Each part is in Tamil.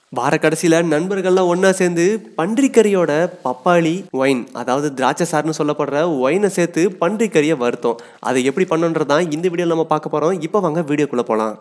வார கடைசியில் நண்பர்கள்லாம் ஒன்றா சேர்ந்து பன்றிக்கறியோட பப்பாளி ஒயின் அதாவது திராட்சை சார்னு சொல்லப்படுற ஒயினை சேர்த்து பன்றிக்கறியை வருத்தோம் அதை எப்படி பண்ணுன்றது தான் இந்த வீடியோவில் நம்ம பார்க்க போகிறோம் இப்போ வாங்க வீடியோக்குள்ளே போகலாம்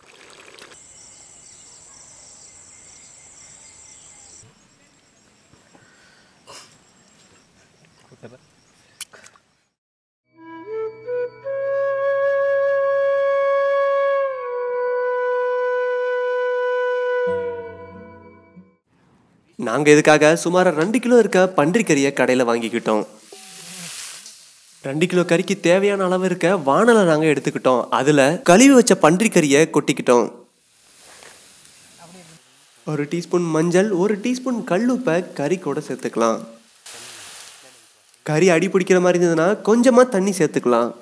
நாங்கள் இதுக்காக சுமார் ரெண்டு கிலோ இருக்க பன்றிக்கறியை கடையில் வாங்கிக்கிட்டோம் ரெண்டு கிலோ கறிக்கு தேவையான அளவு இருக்க வானலை நாங்கள் எடுத்துக்கிட்டோம் அதில் கழுவி வச்ச பன்றிக்கறியை கொட்டிக்கிட்டோம் ஒரு டீஸ்பூன் மஞ்சள் ஒரு டீஸ்பூன் கல்லுப்பை கறி கூட சேர்த்துக்கலாம் கறி அடி பிடிக்கிற மாதிரி இருந்ததுன்னா கொஞ்சமாக தண்ணி சேர்த்துக்கலாம்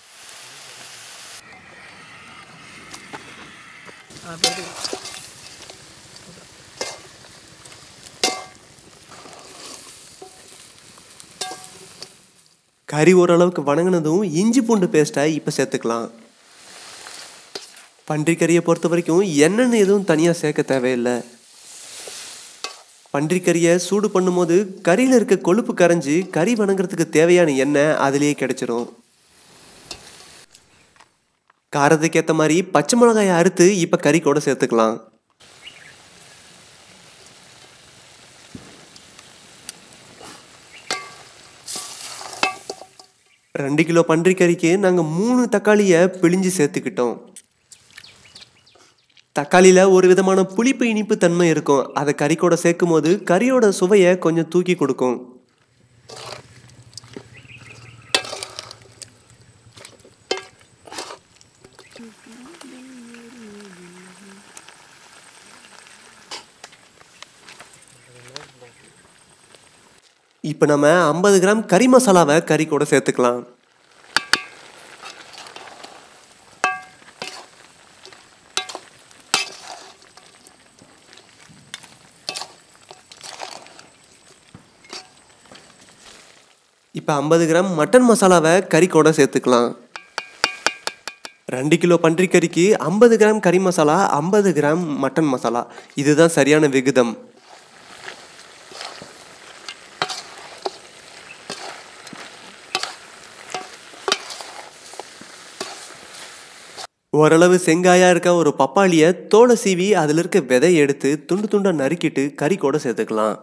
கறி ஓரளவுக்கு வணங்கினதும் இஞ்சி பூண்டு பேஸ்ட்டை இப்போ சேர்த்துக்கலாம் பன்றிக்கறியை பொறுத்த வரைக்கும் எண்ணெய் எதுவும் தனியாக சேர்க்க தேவையில்லை பன்றிக்கறியை சூடு பண்ணும்போது கறியில் இருக்க கொழுப்பு கரைஞ்சி கறி வணங்குறதுக்கு தேவையான எண்ணெய் அதுலேயே கிடைச்சிரும் காரத்துக்கு ஏற்ற மாதிரி பச்சை மிளகாயை அறுத்து இப்போ கறி கூட சேர்த்துக்கலாம் ரெண்டு கிலோ பன்றிக்கறிக்கு நாங்கள் மூணு தக்காளியை பிழிஞ்சு சேர்த்துக்கிட்டோம் தக்காளியில் ஒரு விதமான புளிப்பு இனிப்பு தன்மை இருக்கும் அதை கறி கூட சேர்க்கும் போது கறியோட சுவையை கொஞ்சம் தூக்கி கொடுக்கும் இப்போ நம்ம ஐம்பது கிராம் கறி மசாலாவை கறி கூட சேர்த்துக்கலாம் இப்போ ஐம்பது கிராம் மட்டன் மசாலாவை கறி கூட சேர்த்துக்கலாம் ரெண்டு கிலோ பன்றிக்கறிக்கு ஐம்பது கிராம் கறி மசாலா ஐம்பது கிராம் மட்டன் மசாலா இதுதான் சரியான விகிதம் ஓரளவு செங்காயா இருக்க ஒரு பப்பாளியை தோலை சீவி அதில் இருக்க விதையை எடுத்து துண்டு துண்டா நறுக்கிட்டு கறி கூட சேர்த்துக்கலாம்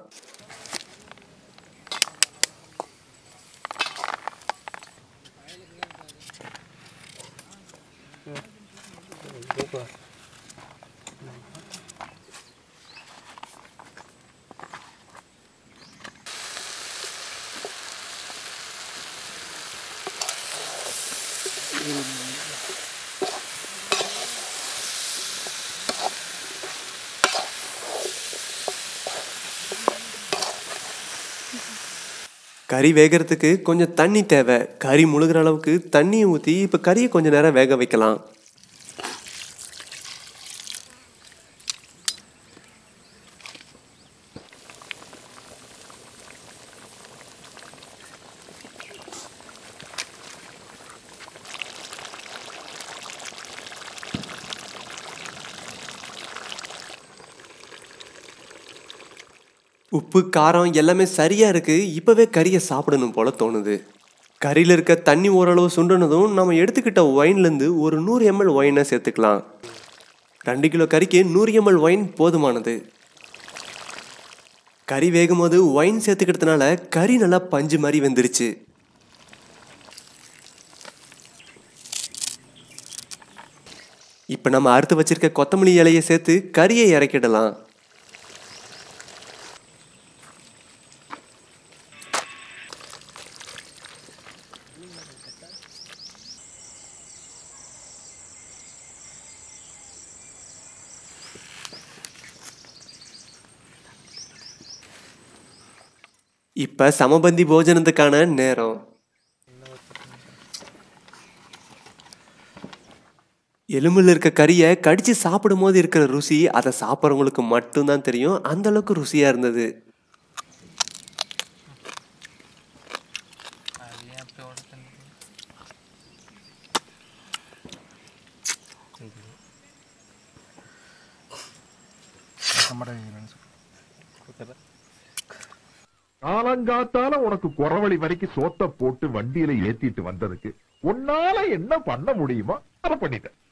கறி வேகிறதுக்கு கொஞ்சம் தண்ணி தேவை கறி முழுகிற அளவுக்கு தண்ணியை ஊற்றி இப்போ கறியை கொஞ்சம் நேரம் வேக வைக்கலாம் உப்பு காரம் எல்லாமே சரியாக இருக்குது இப்போவே கறியை சாப்பிடணும் போல தோணுது கறியில் இருக்க தண்ணி ஓரளவு சுண்டுனதும் நம்ம எடுத்துக்கிட்ட ஒயின்லேருந்து ஒரு நூறு எம்எல் ஒயினை சேர்த்துக்கலாம் ரெண்டு கிலோ கறிக்கு நூறு எம்எல் ஒயின் போதுமானது கறி வேகும் போது ஒயின் சேர்த்துக்கிறதுனால கறி நல்லா பஞ்சு மாதிரி வெந்துருச்சு இப்போ நம்ம அறுத்து வச்சிருக்க கொத்தமல்லி இலையை சேர்த்து கறியை இறக்கிடலாம் இப்போ சமபந்தி போஜனத்துக்கான நேரம் எலும்பில் இருக்க கறியை கடிச்சு சாப்பிடும் போது இருக்கிற ருசி அதை சாப்பிட்றவங்களுக்கு மட்டும்தான் தெரியும் அந்த அளவுக்கு ருசியா இருந்தது நம்மட காலங்காத்தால உனக்கு குறவழி வரைக்கும் சோத்த போட்டு வண்டியில ஏத்திட்டு வந்ததுக்கு உன்னால என்ன பண்ண முடியுமோ அதை பண்ணிட்டேன்